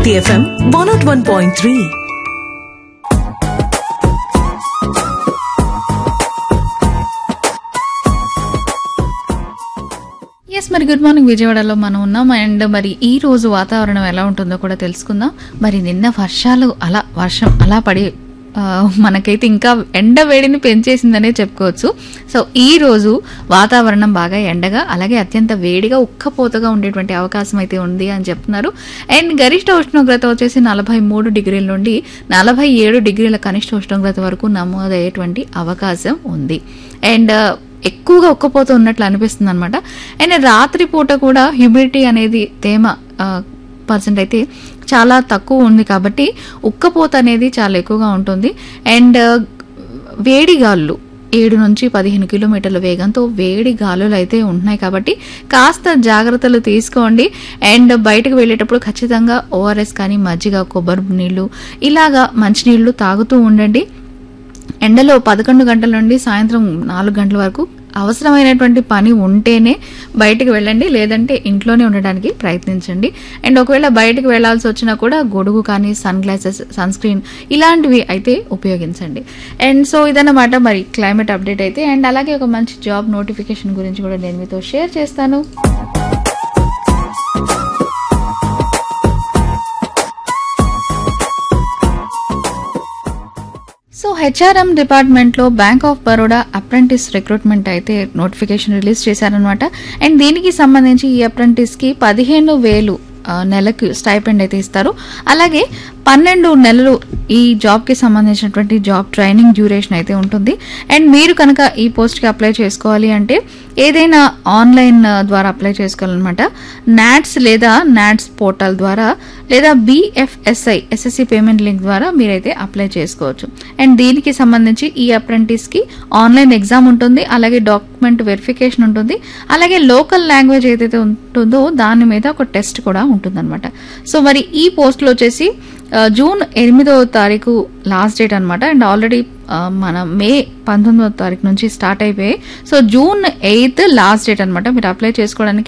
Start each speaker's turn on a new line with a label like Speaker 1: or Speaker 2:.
Speaker 1: Bharati FM one naught one point three
Speaker 2: S మరి good morning విజయవాడలో మనం ఉన్నాం అండ్ మరి ఈ రోజు వాతావరణం ఎలా ఉంటుందో కూడా తెలుసుకుందాం మరి నిన్న వర్షాలు అలా వర్షం అలా పడి ఆ, మనకైతే ఇంకా ఎండ వేడిని పెంచేసిందనే చెప్పుకోవచ్చు సో ఈ రోజు వాతావరణం బాగా ఎండగా అలాగే అత్యంత వేడిగా ఉక్కపోతగా ఉండేటువంటి అవకాశం అయితే ఉంది అని చెప్తున్నారు అండ్ గరిష్ట ఉష్ణోగ్రత వచ్చేసి నలభై మూడు డిగ్రీల నుండి నలభై ఏడు డిగ్రీల కనిష్ట ఉష్ణోగ్రత వరకు నమోదయ్యేటువంటి అవకాశం ఉంది అండ్ ఎక్కువగా ఉక్కపోతూ ఉన్నట్లు అనిపిస్తుంది అనమాట అండ్ రాత్రి పూట కూడా హ్యూమిడిటీ అనేది తేమ పర్సెంట్ అయితే చాలా తక్కువ ఉంది కాబట్టి ఉక్కపోత అనేది చాలా ఎక్కువగా ఉంటుంది అండ్ వేడి గాలులు ఏడు నుంచి పదిహేను కిలోమీటర్ల వేగంతో వేడి గాలులు అయితే ఉంటున్నాయి కాబట్టి కాస్త జాగ్రత్తలు తీసుకోండి అండ్ బయటకు వెళ్ళేటప్పుడు ఖచ్చితంగా ఓఆర్ఎస్ కానీ మజ్జిగ కొబ్బరి నీళ్ళు ఇలాగా మంచినీళ్ళు తాగుతూ ఉండండి ఎండలో పదకొండు గంటల నుండి సాయంత్రం నాలుగు గంటల వరకు అవసరమైనటువంటి పని ఉంటేనే బయటికి వెళ్ళండి లేదంటే ఇంట్లోనే ఉండడానికి ప్రయత్నించండి అండ్ ఒకవేళ బయటికి వెళ్లాల్సి వచ్చినా కూడా గొడుగు కానీ సన్ గ్లాసెస్ సన్ స్క్రీన్ ఇలాంటివి అయితే ఉపయోగించండి అండ్ సో ఇదన్నమాట మరి క్లైమేట్ అప్డేట్ అయితే అండ్ అలాగే ఒక మంచి జాబ్ నోటిఫికేషన్ గురించి కూడా నేను మీతో షేర్ చేస్తాను సో హెచ్ఆర్ఎం డిపార్ట్మెంట్లో bank of Baroda apprentice recruitment అయితే నోటిఫికేషన్ రిలీజ్ చేశారనమాట అండ్ దీనికి సంబంధించి ఈ అప్రెంటిస్కి పదిహేను వేలు ఆ, నెలకు స్టైపెండ్ అయితే ఇస్తారు అలాగే పన్నెండు నెలలు ఈ జాబ్కి సంబంధించినటువంటి జాబ్ ట్రైనింగ్ డ్యూరేషన్ అయితే ఉంటుంది అండ్ మీరు కనుక ఈ పోస్ట్కి అప్లై చేసుకోవాలి అంటే ఏదైనా ఆన్లైన్ ఆ, ద్వారా అప్లై చేసుకోవాలన్నమాట నాట్స్ లేదా నాట్స్ పోర్టల్ ద్వారా లేదా బిఎఫ్ఎస్ఐ ఎస్ఎస్సి పేమెంట్ లింక్ ద్వారా మీరైతే అప్లై చేసుకోవచ్చు అండ్ దీనికి సంబంధించి ఈ అప్రెంటిస్కి ఆన్లైన్ ఎగ్జామ్ ఉంటుంది అలాగే డాక్యుమెంట్ వెరిఫికేషన్ ఉంటుంది అలాగే లోకల్ లాంగ్వేజ్ ఏదైతే ఉంటుందో దాని మీద ఒక టెస్ట్ కూడా ఉంటుందన్నమాట సో మరి ఈ పోస్టులు వచ్చేసి ఆ, జూన్ ఎనిమిదవ తారీఖు లాస్ట్ డేట్ అనమాట అండ్ ఆల్రెడీ ఆ, మన మే పంతొమ్మిదవ తారీఖు నుంచి స్టార్ట్ అయిపోయాయి so June eighth last date అనమాట మీరు అప్లై చేసుకోవడానికి